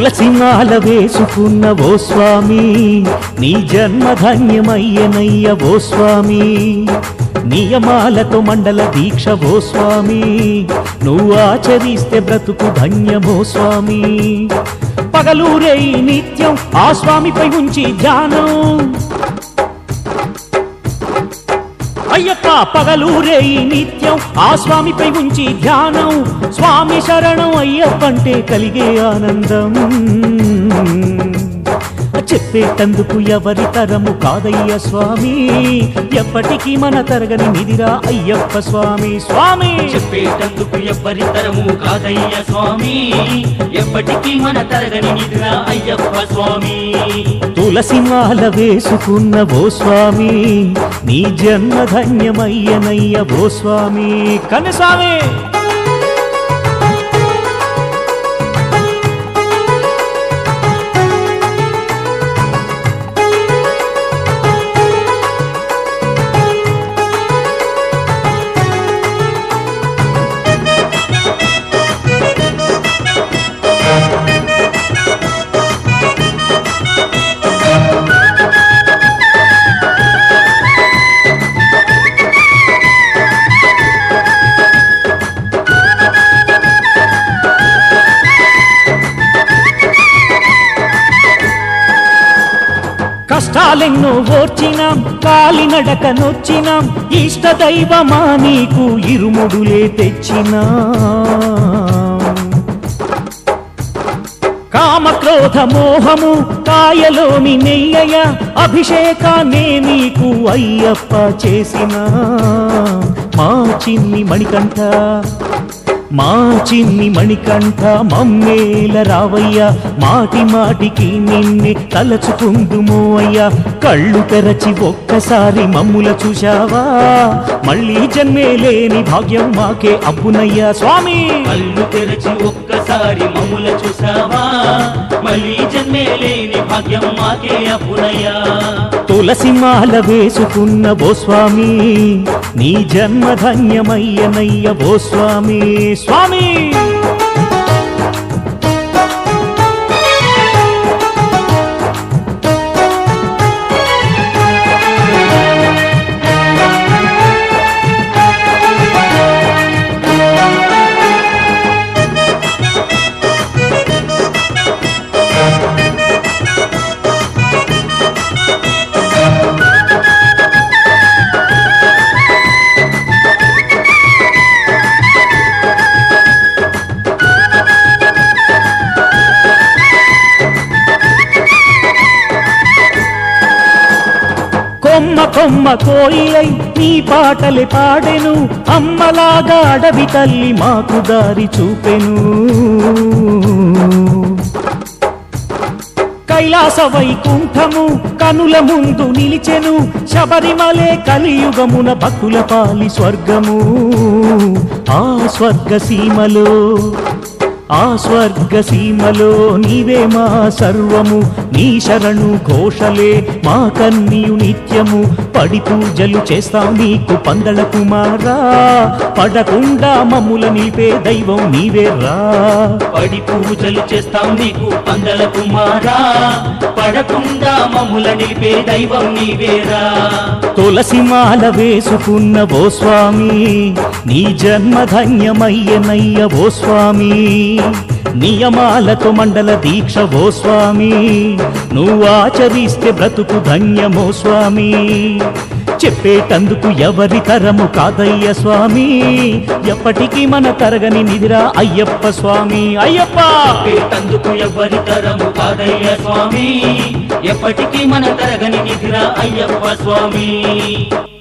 తులసిమాల వేసుకున్న ఓ స్వామి నీ జన్మ ధన్యమయ్యనయ్య ఓ స్వామి నియమాలతో మండల దీక్ష ఓ స్వామి నువ్వు ఆచరిస్తే బ్రతుకు ధన్యమో స్వామి పగలూరే ఈ నిత్యం ఆ స్వామిపై ఉంచి ధ్యానం అయ్యప్ప పగలూరే ఈ నిత్యం ఆ స్వామిపై ఉంచి ధ్యానం స్వామి శరణం అయ్యప్పంటే కలిగే ఆనందం చెప్పేటందుకు ఎవరి తరము కాదయ్య స్వామి ఎప్పటికీ మన తరగని నిధిరా అయ్యప్ప స్వామి స్వామి చెప్పేటందుకు ఎవ్వరి తరము కాదయ్య స్వామి ఎప్పటికీ మన తరగని నిద్ర అయ్యప్ప స్వామి తులసిమాల వేసుకున్న ఓ స్వామి నీ జన్మ ధన్యమయ్యనయ్య ఓ స్వామి కనస్వామి కష్టాలెన్నో ఓర్చినాం కాలినడక నొచ్చినాం ఇష్ట దైవమా నీకు ఇరుముడులే తెచ్చినా కామ క్రోధ మోహము కాయలోని నెయ్యయ అభిషేకాన్నే నీకు అయ్యప్ప చేసిన మా చిన్ని మణికంఠ మా చిన్ని మణికంఠ మమ్మేల రావయ్య మాటి మాటికి నిన్నే తలచుకుందుమో అయ్యా కళ్ళు తెరచి ఒక్కసారి మమ్ముల చూశావా మళ్ళీ జన్మే లేని భాగ్యం మాకే అబ్బునయ్యా స్వామి కళ్ళు తెరచి ఒక్కసారి మమ్ముల చూసావా మళ్ళీ జన్మే లేని భాగ్యం మాకే అప్పునయ్యా తులసిమాల వేసుకున్న ఓ స్వామి నీ జన్మ ధన్యమయ్యనయ్య ఓ స్వామి స్వామి కొమ్మ కొమ్మ కోయిలై నీ పాటలే పాడెను అమ్మలాగా అడవి తల్లి మాకు దారి చూపెను కైలాస వైకుంఠము కనుల ముందు నిలిచెను శబరిమలే కలియుగమున భక్తుల పాలి స్వర్గము ఆ స్వర్గ సీమలో ఆ స్వర్గ సీమలో నీవే మా సర్వము నీ శరణు ఘోషలే మా కన్నీయు నిత్యము పడి పూజలు చేస్తాం నీకు పందల కుమారా పడకుండా మమ్ముల నిలిపే దైవం నీవే రా పడి పూజలు చేస్తాం నీకు పందల కుమారా పడకుండా మమ్ముల నిలిపే దైవం నీవేరా తులసిమాల వేసుకున్న ఓ స్వామి నీ జన్మ ధన్యమయ్యనయ్య ఓ స్వామి నియమాలతో మండల దీక్ష ఓ స్వామి నువ్వు ఆచరిస్తే బ్రతుకు ధన్యమో స్వామి చెప్పేటందుకు ఎవరి తరము కాదయ్య స్వామి ఎప్పటికీ మన తరగని నిధిరా అయ్యప్ప స్వామి అయ్యప్ప తందుకు ఎవ్వరి తరము కాదయ్య స్వామి ఎప్పటికీ మన తరగని నిధిరా అయ్యప్ప స్వామి